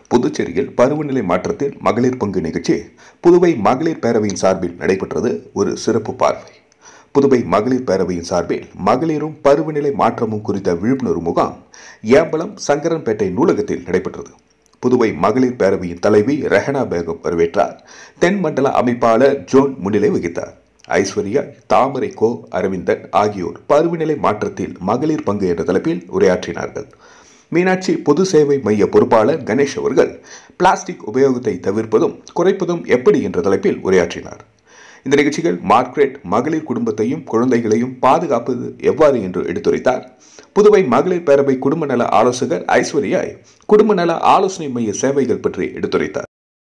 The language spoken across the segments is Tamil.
புதுச்சேரியில் பருவநிலை மாற்றத்தில் மகளிர் பங்கு நிகழ்ச்சி புதுவை மகளிர் பேரவையின் சார்பில் நடைபெற்றது ஒரு சிறப்பு பார்வை புதுவை மகளிர் பேரவையின் சார்பில் மகளிரும் பருவநிலை மாற்றமும் குறித்த விழிப்புணர்வு முகாம் ஏம்பலம் சங்கரன்பேட்டை நூலகத்தில் நடைபெற்றது புதுவை மகளிர் பேரவையின் தலைவி ரெஹனா பேகம் வரவேற்றார் தென் மண்டல அமைப்பாளர் ஜோன் முன்னிலை வகித்தார் ஐஸ்வர்யா தாமரை கோ அரவிந்தன் ஆகியோர் பருவநிலை மாற்றத்தில் மகளிர் பங்கு என்ற தலைப்பில் உரையாற்றினார்கள் மீனாட்சி பொது சேவை மைய பொறுப்பாளர் கணேஷ் அவர்கள் பிளாஸ்டிக் உபயோகத்தை தவிர்ப்பதும் குறைப்பதும் எப்படி என்ற தலைப்பில் உரையாற்றினார் இந்த நிகழ்ச்சிகள் மார்க்ரெட் மகளிர் குடும்பத்தையும் குழந்தைகளையும் பாதுகாப்பது எவ்வாறு என்று எடுத்துரைத்தார் புதுவை மகளிர் பேரவை குடும்ப நல ஆலோசகர் ஐஸ்வர்யா குடும்ப நல ஆலோசனை மைய சேவைகள் பற்றி எடுத்துரைத்தார்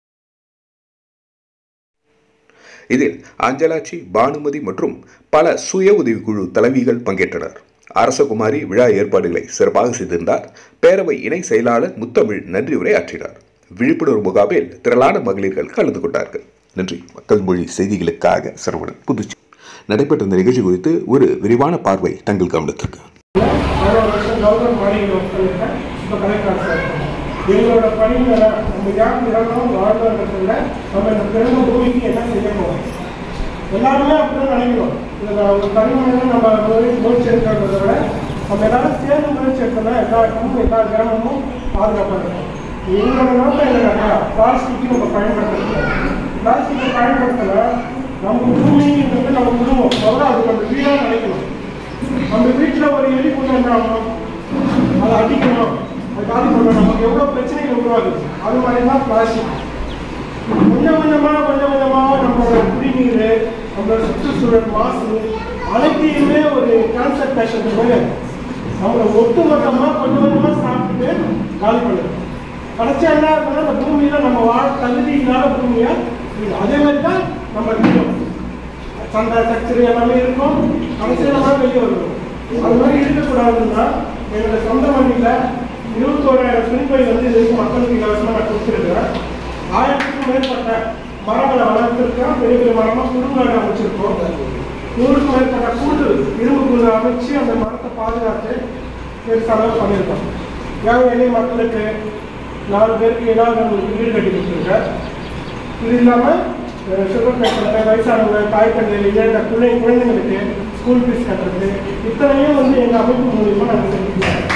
இதில் அஞ்சலாட்சி பானுமதி மற்றும் பல சுய உதவிக்குழு தலைவிகள் பங்கேற்றனர் அரசகுமாரி விழா ஏற்பாடுகளை சிறப்பாக செய்திருந்தார் பேரவை இணை செயலாளர் முத்தமிழ் நன்றி உரை ஆற்றினார் விழிப்புணர்வு முகாமில் திரளான மகளிர்கள் கலந்து கொண்டார்கள் நன்றி மக்கள் மொழி செய்திகளுக்காக சரவணன் புதுச்சேரி நடைபெற்ற இந்த நிகழ்ச்சி குறித்து ஒரு விரிவான பார்வை தங்கள் கவனத்திற்கு பதினோரு வருஷம் கவர்மெண்ட் பணியில் ஒர்க் பண்ணியிருக்கேன் இப்போ கலெக்டர் ஆஃபீஸர் இருக்கேன் எங்களோட பணிகளை நம்ம யார் பிறந்தோம் வாழ்ந்ததுல நம்ம இந்த பிறந்த பூமிக்கு என்ன செய்ய போகிறோம் எல்லாருமே அப்படிதான் நினைக்கிறோம் இதில் ஒரு தனிமனிதன் நம்ம முறை- முயற்சி எடுக்கிறத விட நம்ம எல்லாரும் சேர்ந்து முயற்சி எடுத்தோம்னா எல்லா இடமும் எல்லா கிராமமும் பாதுகாப்பாக இருக்கும் எங்களோட நோக்கம் என்னன்னா பிளாஸ்டிக் நம்ம பயன்படுத்தக்கூடாது பிளாஸ்டிக்கை பயன்படுத்தல நம்ம பூமின்றது நம்ம குடும்பம் முதல்ல அது நம்ம வீடாக நினைக்கணும் நம்ம வீட்டில் ஒரு எலி கொண்டு வந்தாலும் அதை அடிக்கணும் அது காலி பண்ணணும் நமக்கு எவ்வளோ பிரச்சனைகள் உருவாகுது அது மாதிரி தான் பிளாஸ்டிக் கொஞ்சம் கொஞ்சமாக கொஞ்சம் கொஞ்சமாக நம்மளோட குடிநீர் நம்மளோட சுற்றுச்சூழல் மாசு அனைத்தையுமே ஒரு கேன்சர் பேஷண்ட் மாதிரி நம்மளை ஒட்டு மொத்தமாக கொஞ்சம் கொஞ்சமாக சாப்பிட்டுட்டு காலி பண்ணுது கடைசியா என்ன இருக்குன்னா அந்த பூமியில நம்ம வாழ தகுதி இல்லாத பூமியா இருக்கு. அதே மாதிரி தான் நம்ம இருக்கோம் சண்டை சச்சரி எல்லாமே இருக்கும் கடைசியில் நம்ம வெளியே வருவோம் அது மாதிரி இருக்கக்கூடாதுன்னா என்னோட சொந்த வண்டியில் இருபத்தோராயிரம் துணிப்பை வந்து இது வரைக்கும் மக்களுக்கு இலவசமாக நான் கொடுத்துருக்கேன் ஆயிரத்துக்கும் மேற்பட்ட மரங்களை வளர்த்துருக்கேன் பெரிய பெரிய மரமாக குடும்பங்களை அமைச்சிருக்கோம் நூறுக்கும் மேற்பட்ட கூண்டு இரும்பு கூண்டு அமைச்சு அந்த மரத்தை பாதுகாத்து பெருசாக பண்ணியிருக்கோம் ஏன் எளிய மக்களுக்கு நாலு பேருக்கு இனாதவங்களுக்கு வீடு கட்டி கொடுத்துருக்கேன் இது இல்லாமல் சுகர் பேஷண்ட்டு வயசானவங்க தாய்க்கண்ணில் இழந்த குழந்தை குழந்தைங்களுக்கு ஸ்கூல் ஃபீஸ் கட்டுறது இத்தனையும் வந்து எங்கள் அமைப்பு மூலியமாக நாங்கள் செஞ்சுக்கிறோம்